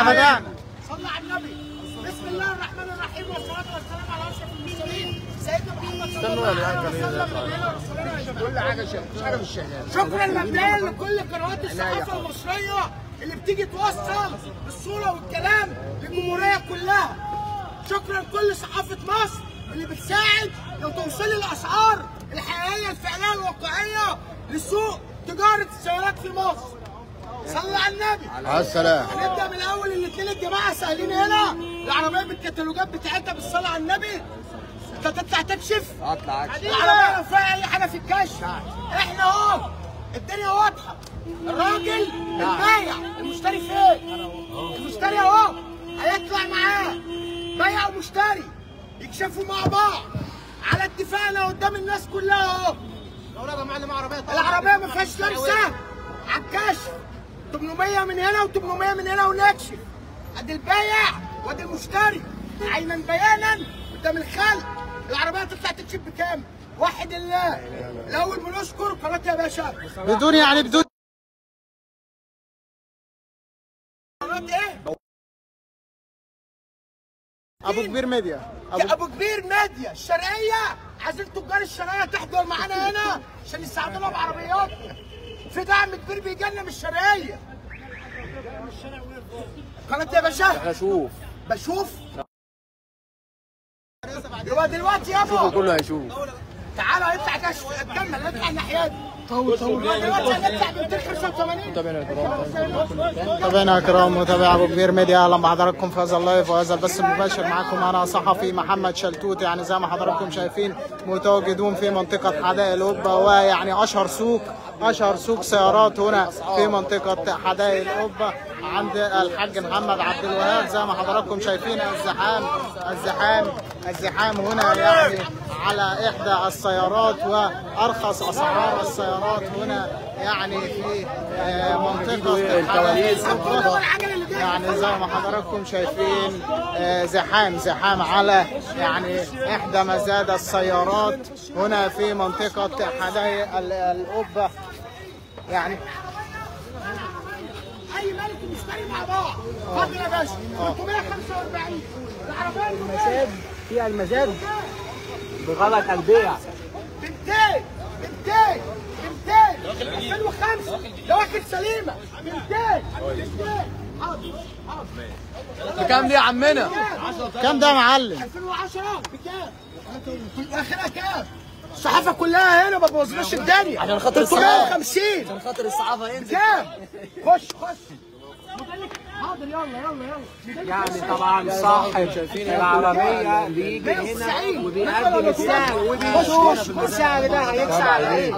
احنا بدأنا صلى على النبي بسم الله الرحمن الرحيم والصلاه والسلام على اشرف المرسلين سيدنا محمد صلى الله عليه وسلم نبينا ورسولنا كل حاجه شغال مش حاجه مش شغال شكرا مبدئيا لكل قنوات الصحافه المصريه اللي بتيجي توصل الصوره والكلام للجمهوريه كلها شكرا كل صحافه مصر اللي بتساعد لو توصل الاسعار الحقيقيه الفعليه الواقعيه لسوق تجاره السيارات في مصر صلى على النبي على السلام هنبدا من الاول الاثنين الجماعه سهلين هنا العربيه بالكتالوجات بتاعتها بالصلاه على النبي انت تطلع تكشف اطلع العربيه لو فيها اي حاجه في الكشف احنا اهو الدنيا واضحه الراجل البايع المشتري فين المشتري اهو هيطلع معاه بايع ومشتري يكشفوا مع بعض على اتفاقنا قدام الناس كلها اهو العربيه ما فيهاش لمسه على الكشف 800 من هنا و800 من هنا ونكشف ادي البايع وادي المشتري عينا بيانا قدام الخلق العربيه تطلع تكشف بكام؟ واحد الله الاول بنشكر قناه يا باشا بدون يعني بدون قناه ايه؟ ابو كبير ميديا يا ابو كبير ميديا الشرقيه عايزين تجار الشرقيه تحضر معانا هنا عشان يساعدونا بعربيات في دعم كبير بيجينا من الشرقيه قناه يا باشا اشوف بشوف يبقى دلوقتي يابا كله هيشوف تعالى اطلع كشف كمل اطلع الناحيه دي طول طول دلوقتي هنطلع ب 285 متابعينا الكرام متابعي ابو كبير ميديا اهلا بحضراتكم في هذا اللايف وهذا البث المباشر معكم انا صحفي محمد شلتوت يعني زي ما حضراتكم شايفين متواجدون في منطقه حدائق القبه ويعني اشهر سوق اشهر سوق سيارات هنا في منطقه حدائق القبه عند الحاج محمد عبد الوهاب زي ما حضراتكم شايفين الزحام الزحام الزحام هنا يعني على احدى السيارات وارخص اسعار السيارات هنا يعني في آه، منطقه الكواليس يعني زي ما حضراتكم شايفين آه، زحام زحام على يعني احدى مزاد السيارات هنا في منطقه حدائق ال- القبه يعني اي ملك مشتري مع بعض اتفضل يا باشا 345 العربيه المزاد فيها المزاد بغلط البيع ب 200 ب 200 ب 200 2005 دواخل سليمه ب 200 ب 200 حاضر حاضر بكام دي يا عمنا؟ كام ده يا معلم؟ 2010 بكام؟ اخرها كام؟ الصحافه كلها هنا ما بوظناش الدنيا عشان خاطر 350 عشان خاطر الصحافه ينزل كام؟ خش خش حاضر يلا يلا يلا يعني طبعا صاحب العربيه بيجي هنا وبيقدم السعر وبيشوف السعر ده هيكسب على ايه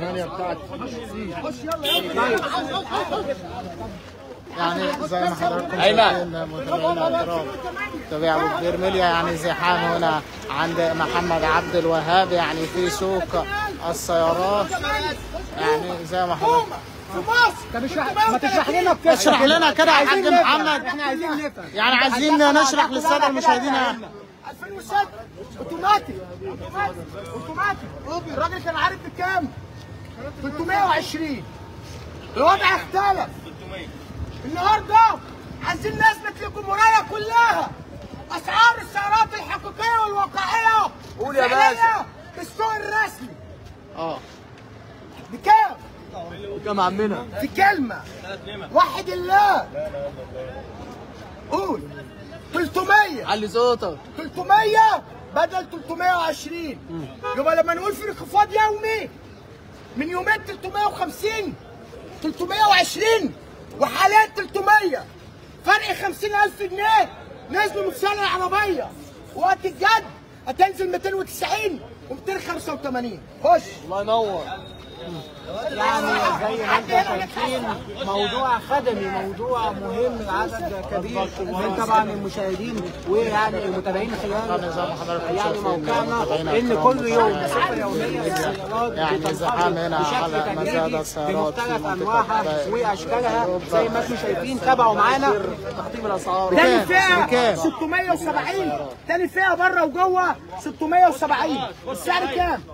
يعني زي ما حضراتكم شايفين متابعينا الكرام متابع ابو كبير ميديا يعني زحام هنا عند محمد عبد الوهاب يعني في سوق السيارات يعني زي ما حضرتك في مصر طب اشرح ما تشرح لنا بكده اشرح لنا كده يا حاج محمد احنا عايزين نفهم يعني عايزين نشرح للساده المشاهدين يعني 2006 اوتوماتيك اوتوماتيك الراجل كان عارف بكام؟ 320 الوضع اختلف النهارده عايزين نثبت للجمهوريه كلها اسعار السيارات الحقيقيه والواقعيه قول يا فعلية باشا. بالسوق الرسمي اه بكام؟ كم عمنا في كلمة وحد الله قول 300 علي صوتك 300 بدل 320 يبقى لما نقول في انخفاض يومي من يومين 350 320 وحاليا 300 فرق 50000 جنيه نزلوا من سعر العربية وقت الجد هتنزل 290 و285 خش الله ينور يعني زي ما انتم شايفين موضوع خدمي موضوع مهم لعدد كبير من طبعا المشاهدين ويعني المتابعين خلال يعني زي ما حضراتكم يعني شايفين موقعنا متابعينا ان الكرام كل يوم صفر يوميه للسيارات يعني بتنخفض زحام هنا بشكل على تدريجي مزاد السيارات في بمختلف منطقة انواعها حدائق واشكالها زي ما انتم شايفين تابعوا معانا تخطيب الاسعار تاني بكام؟ فئة بكام؟ 670 تاني فئة بره وجوه 670 السعر كام؟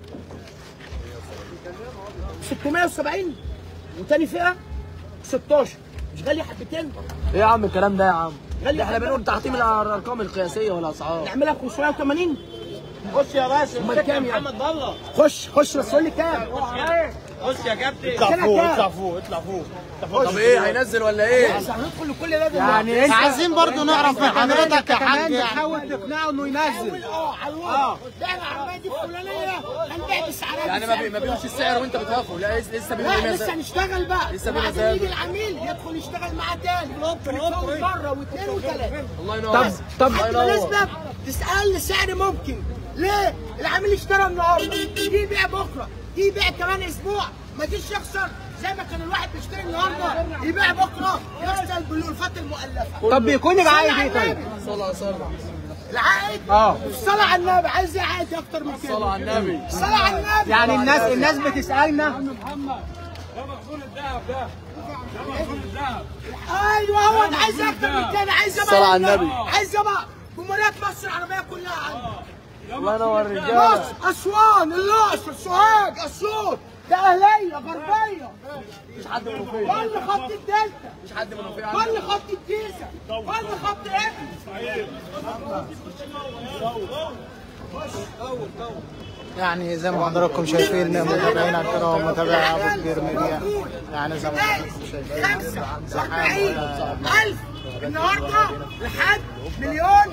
670 وتاني فئة 16 مش غاليه حبتين ايه يا عم الكلام ده يا عم غالية احنا بنقول تعطيم الارقام القياسيه والاسعار نعملها 580 خش يا باشا امال كام يا محمد ضله خش خش بس قول لي كام خش يا كابتن اطلع فوق، اطلع فوق اطلع فوق طب ايه هينزل ولا ايه بس هندخل لكل ده يعني انت عايزين برضو نعرف من حضرتك يا حاج كمان يعني بتحاول تقنعه انه ينزل اه على الوضع ده العربيه دي الفلانيه هنبيع بسعرها يعني ما بي- ما بيقولش السعر وانت بتوافقه لا لسه لسه بيقول لا لسه ينزل هنشتغل بقى لسه وبعدين بنزل. يجي العميل يدخل يشتغل معاه تاني يتفاوض مره واثنين وثلاثه الله ينور طب الله حتى ما ينور نسبة تسألني سعر ممكن ليه؟ العميل اشترى النهارده دي يبيع بكره دي يبيع كمان اسبوع ما تجيش يخسر زي ما كان الواحد بيشتري النهارده يبيع بكره يخسر بالالفات المؤلفه طب بيكون العائد ايه صلى على طيب؟ النبي. صلى صلى العائد اه. الصلاة على النبي عايز ايه عائد اكتر من كده صلى على النبي الصلاة على النبي يعني الناس الناس بتسالنا ايوه هو انا عايز اكتر من كده عايز ابقى صلى على النبي. عايز ابقى جمهورية مصر العربية كلها عندي الله ينور الرجاله مصر اسوان الاقصر سوهاج اسيوط ده اهليه غربيه مش حد منوفيه كل خط الدلتا مش حد منوفيه كل خط الجيزه كل خط ابن يعني زي ما حضراتكم شايفين متابعينا الكرام متابعي ابو كبير ميديا يعني زي ما حضراتكم شايفين خمسة زحام وأربعين ولا- ألف النهاردة لحد مليون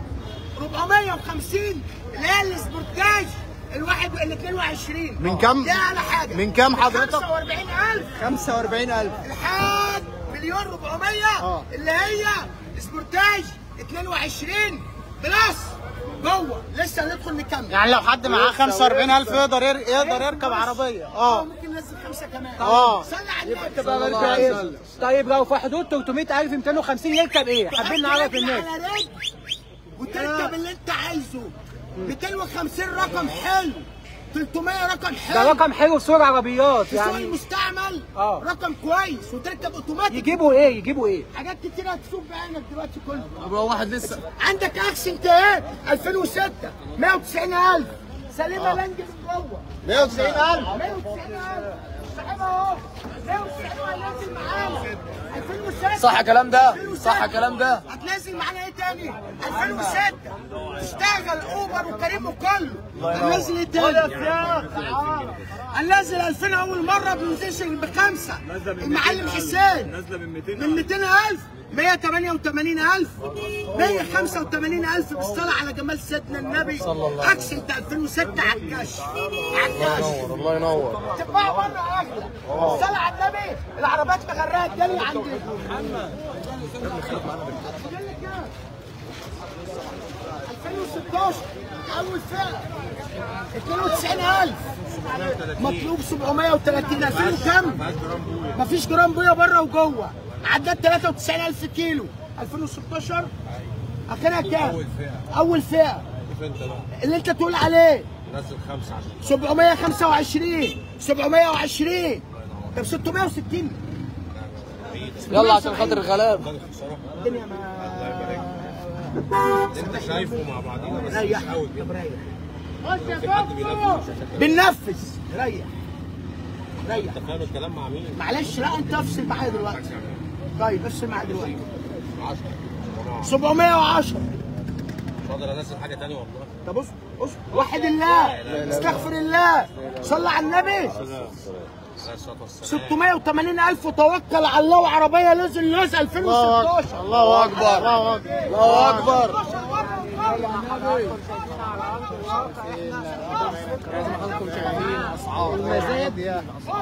450 اللي هي السبورتاج الواحد ال 22 من كم؟ دي أعلى حاجة من كم حضرتك؟ 45000 45000 لحد مليون 400 آه. اللي هي سبورتاج 22 بلس جوه لسه هندخل نكمل يعني لو حد معاه 45000 يقدر ير- يقدر يركب عربيه اه ممكن ننزل خمسه كمان آه. صلي على النبي تبقى غير كويس طيب لو في حدود 300000 250 يركب ايه؟ حابين نعرف الناس على رجل وتركب اللي انت عايزه 250 رقم حلو 300 رقم حلو ده رقم حلو في سوق عربيات في سوق يعني المستعمل آه. رقم كويس وتركب اوتوماتيك يجيبوا ايه؟ يجيبوا ايه؟ حاجات كتير هتشوف بعينك دلوقتي كله طب هو واحد لسه عندك اكسنت ايه 2006 190000 سليمه لانجز جوه 190000 190000 صاحبها اهو 190 هينزل معانا 2006 صح الكلام ده 2006. صح الكلام ده هتنزل معانا ايه تاني 2006 تشتغل اوبر وكريم وكله هننزل ايه تاني هننزل 2000 اول مره بنزلش بخمسه المعلم حسين نازله من 200 من 200000 188000 185000 بالصلاة على جمال سيدنا النبي صلى الله اكسنت 2006 على الكاش على الكاش الله ينور تبقى بره اغلى الصلاة على النبي العربيات مغرقة الدنيا عندنا 2016 اول فئة 92000 مطلوب 730 2000 وكم؟ مفيش جرام بويا بره وجوه عداد 93000 كيلو 2016 اخرها كام؟ اول فئة اللي انت تقول عليه نزل خمسه عشان 725 720 طب 660 يلا عشان خاطر الغلاب الدنيا ما انت شايفه مع بعضينا بس ريح مش قوي طب كده ريح في حد بينفذ بننفذ ريح ريح انت فاهم الكلام مع مين؟ معلش لا انت افصل معايا دلوقتي طيب افصل معايا دلوقتي 10 710 مش هقدر انزل حاجه تانية والله طب بص بص وحد الله استغفر الله صلى على النبي عليه الصلاه والسلام 680 ألف توكل على الله وعربية نزل ناس 2016 الله اكبر الله اكبر الله اكبر المزاد يا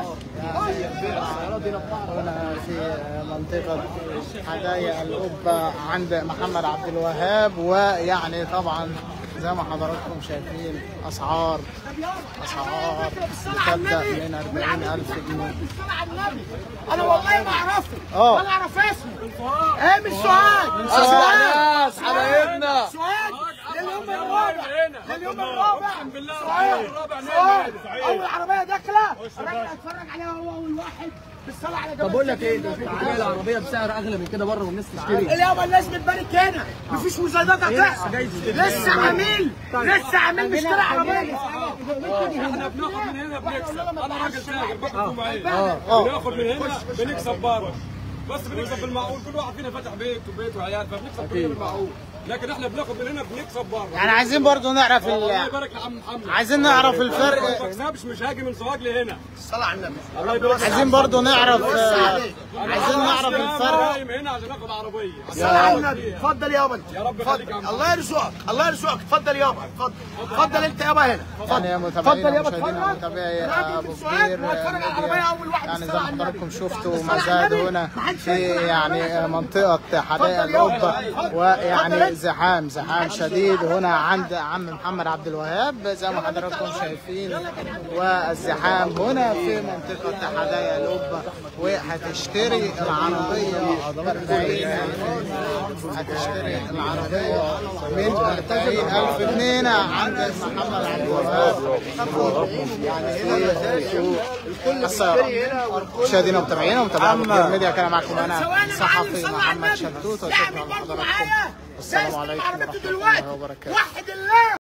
هنا في منطقة حدايا القبة عند محمد عبد الوهاب ويعني طبعا زي ما حضراتكم شايفين أسعار أسعار تبدأ من 40000 جنيه بالصلاة على النبي انا والله ما اعرفه اه. ولا اعرف اسمه ايه من سوهاج اسمع ناس حبايبنا سوهاج لليوم الرابع لليوم الرابع سوهاج سوهاج اول عربيه داخله الراجل هيتفرج عليها هو اول واحد بالصلاه على جمال طب اقول لك ايه سيدنا ده في النبي. تبيع العربيه بسعر اغلى من كده بره والناس تشتري اليوم الناس بتبارك هنا مفيش مزايدات هتحصل لسه عميل لسه عميل مشتري عربيه احنا بناخد من هنا بنكسب انا راجل تاجر بحكم عين اه بناخد من هنا بنكسب بره بس بنكسب بالمعقول كل واحد فينا فتح بيت وبيت وعيال فبنكسب كلنا بالمعقول لكن احنا بناخد من هنا بنكسب بره يعني عايزين برضو نعرف الله ال... يبارك لعم محمد عايزين نعرف ما الفرق بكسبش مش هاجي من سواق لهنا الصلاه على النبي الله يبارك عايزين برضو نعرف آه، أنا عايزين نعرف أصلاً الفرق قايم هنا عشان اخد عربيه الصلاه على النبي اتفضل يابا انت يا رب اتفضل. يخليك يا عم. الله يرزقك الله يرزقك اتفضل يابا اتفضل اتفضل انت يابا هنا يعني يا متابعينا اتفضل يابا ومشاهدينا اتفضل. ومتابعي راجل ابو من سوهاج كبير واتفرج على العربية أول واحد يعني زي الصلاة ما على حضراتكم النبي. شفتوا الصلاة على مزاد النبي. هنا ما حدش في يقدر يعني يعمل. منطقة حدائق اتفضل يابا. القبة اتفضل. ويعني اتفضل. زحام زحام شديد هنا عند عم محمد عبد الوهاب زي ما حضراتكم شايفين والزحام هنا في منطقة حدائق القبة وهتشتري العربية 40 هتشتري العربية من 40000 جنيه عند محمد عبد الوهاب يعني في سوق السيارات مشاهدينا ومتابعينا ومتابعينا الميديا كان معكم انا ثواني يا معلم صحفي صلى على محمد النبي شلتوت لا وشكرا برضه لحضراتكم معايا السلام جايز عليكم عربيته ورحمة الله دلوقتي وبركاته وحد الله